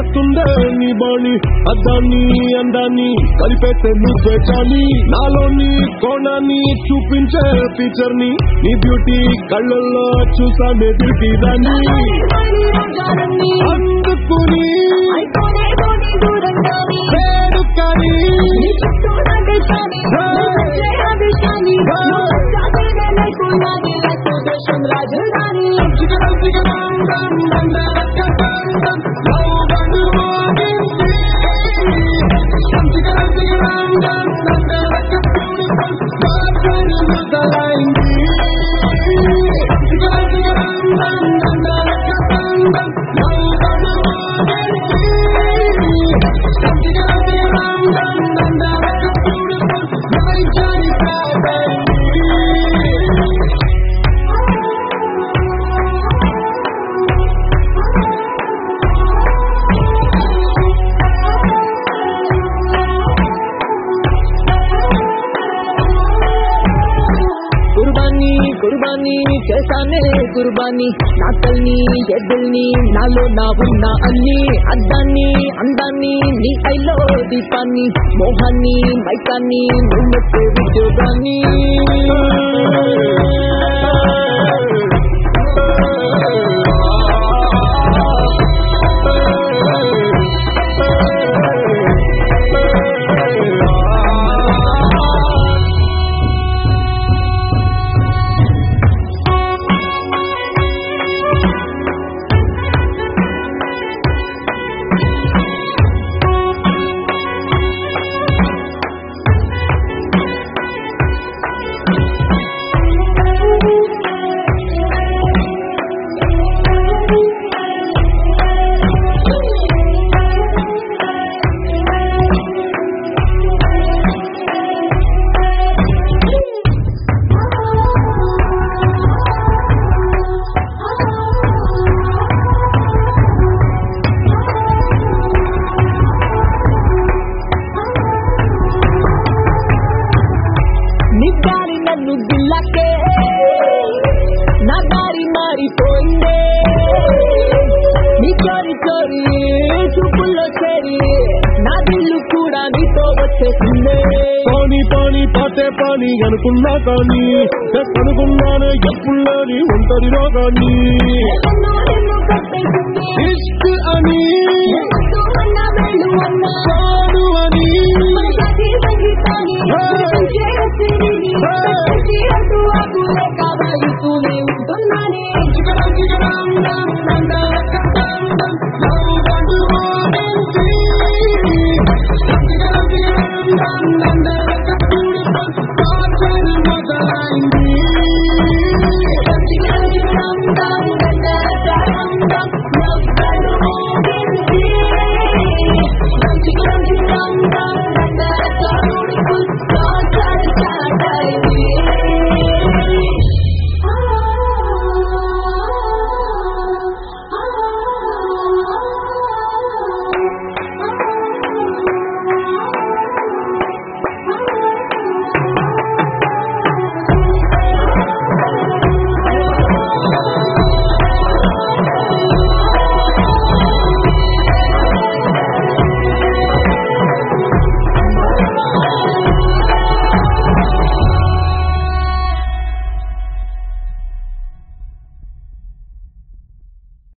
చేస్తుందే నీ బాణి అద్దాన్ని అందాన్ని కలిపేస్తే నువ్వే చాలి నాలోని కోణాన్ని చూపించే ఫీచర్ ని నీ బ్యూటీ కళ్ళల్లో చూసానే బ్యూటీ దాన్ని అందుకుని వేడుకని రాజధాని కుర్బానీ కుర్బానీ చేశానే కుర్బానీ నా తల్ని ఎద్దుల్ని నాలో నా ఉన్న అన్ని అద్దాన్ని అందాన్ని నీ ఐలో దీపాన్ని మోహాన్ని మైకాన్ని నువ్వు ఉద్యోగాన్ని నీ దారి నన్ను గిల్లకే నా దారి మారిపోయిందే నీ చోరి చోరి చూపుల్లో చేరి నా దిల్లు కూడా నీతో వచ్చేసిందే పాని పాని పాతే పాని అనుకున్నా కానీ అనుకున్నాను ఎప్పుడులోని ఒంటరిలో కానీ ఎన్నో ఎన్నో కట్టేసింది ఇష్క్ అని